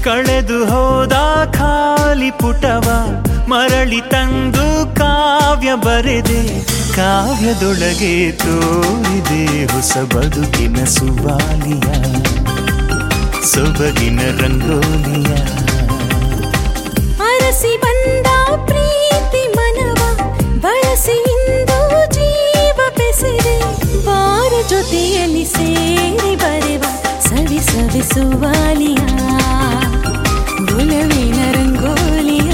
ಕಳೆದು ಹೋದ ಖಾಲಿ ಪುಟವ ಮರಳಿ ತಂದು ಕಾವ್ಯ ಬರೆದೆ ಕಾವ್ಯದೊಳಗೆ ತೋರಿದೆ ಹೊಸ ಬದುಕಿನ ಸುವಾಲಿಯ ಸೊಬಗಿನ ರಂಗೋಲಿಯ ಅರಸಿ ಬಂದ ಪ್ರೀತಿ ಮನವ ಬಳಸಿ ಇಂದು ಜೀವ ಬೆಸೆದೆ ಬಾರ ಜೊತೆಯಲ್ಲಿ ಸೇರಿ ಬರೆವ ಸವಿ ಸವಿಸುವಾಲಿಯ ಗುಲವಿನ ರಂಗೋಲಿಯ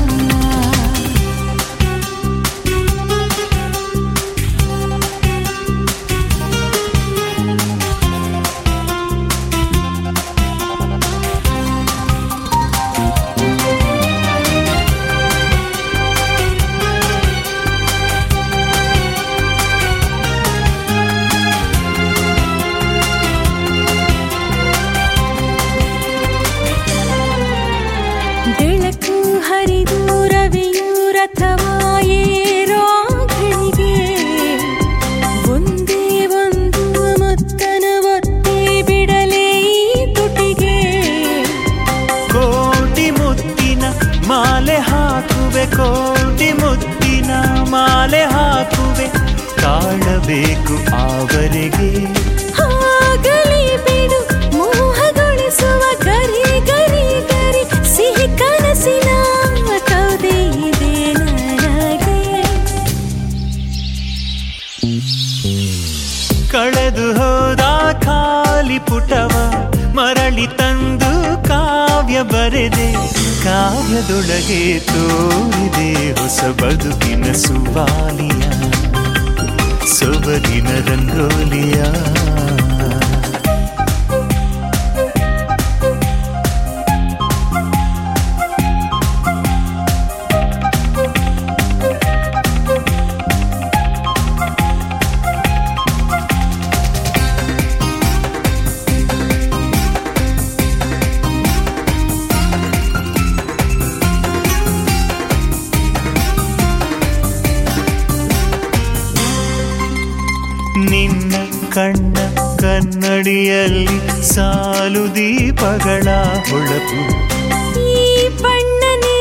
ಬೆಳಕು ಹರಿದು ರವಿಯು ರಥವಾ ಏರೋ ಘಳಿಗೆ ಒಂದೇ ಒಂದು ಮುತ್ತನ ಒತ್ತಿ ಬಿಡಲೇ ಈ ತುಟಿಗೆ ಕೋಟಿ ಮುತ್ತಿನ ಮಾಲೆ ಹಾಕುವೆ ಕೋಟಿ ಮುತ್ತಿನ ಮಾಲೆ ಹಾಕುವೆ ತಾಳಬೇಕು ಆವರೆಗೆ ಆಗಲಿ ಬಿಡು ಮೋಹಗೊಳಿಸುವ ಗರಿ ಗರಿ ಗರಿ ಸಿಹಿ ಕನಸಿನ ಕೌದೆ ಇದೆ ನನಗೆ ಕಳೆದು ಹೋದ ಖಾಲಿ ಪುಟವ ಮರಳಿ ತಂದು ಕಾವ್ಯ ಬರೆದೆ ಕಾವ್ಯದೊಳಗೆ ತೋರಿದೆ ಹೊಸ ಬದುಕಿನ ಸುವಾಲಿಯ ಸೊಬಗಿನ ರಂಗೋಲಿಯ ನಿನ್ನ ಕಣ್ಣ ಕನ್ನಡಿಯಲ್ಲಿ ಸಾಲು ದೀಪಗಳ ಹೊಳಪು ಈ ಬಣ್ಣನೇ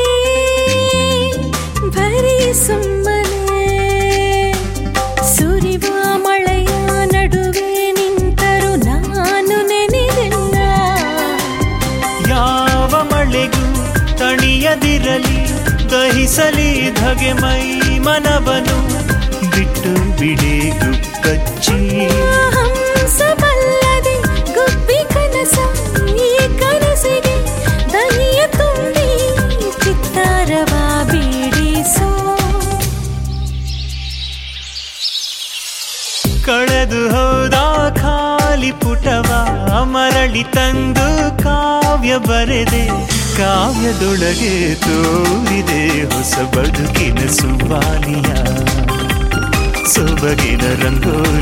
ಬರೀ ಸುಮ್ಮನೆ ಸುರಿವ ಮಳೆಯ ನಡುವೆ ನಿಂತರು ನಾನು ನೆನೆದಿಲ್ಲ ಯಾವ ಮಳೆಗೂ ತಣಿಯದಿರಲಿ ದಹಿಸಲಿ ಧಗೆ ಮೈ ಮನವನು ಬಿಟ್ಟು ಬಿಡೆ ಗುಕ್ಕಚ್ಚಿ ಹಂಸ ಬಲ್ಲದೆ ಗುಬ್ಬಿ ಕನಸ ಈ ಕನಸಿಗೆ ದನಿಯ ತುಂಬಿ ಚಿತ್ತಾರವ ಬೀಡಿಸೋ ಕಳೆದು ಹೋದ ಖಾಲಿ ಪುಟವ ಮರಳಿ ತಂದು ಕಾವ್ಯ ಬರೆದೆ ಕಾವ್ಯದೊಳಗೆ ತೋರಿದೆ ಹೊಸ ಬದುಕಿನ ಸುವಾಲಿಯ ಸೊಬಗಿನ ರಂಗೋಲಿ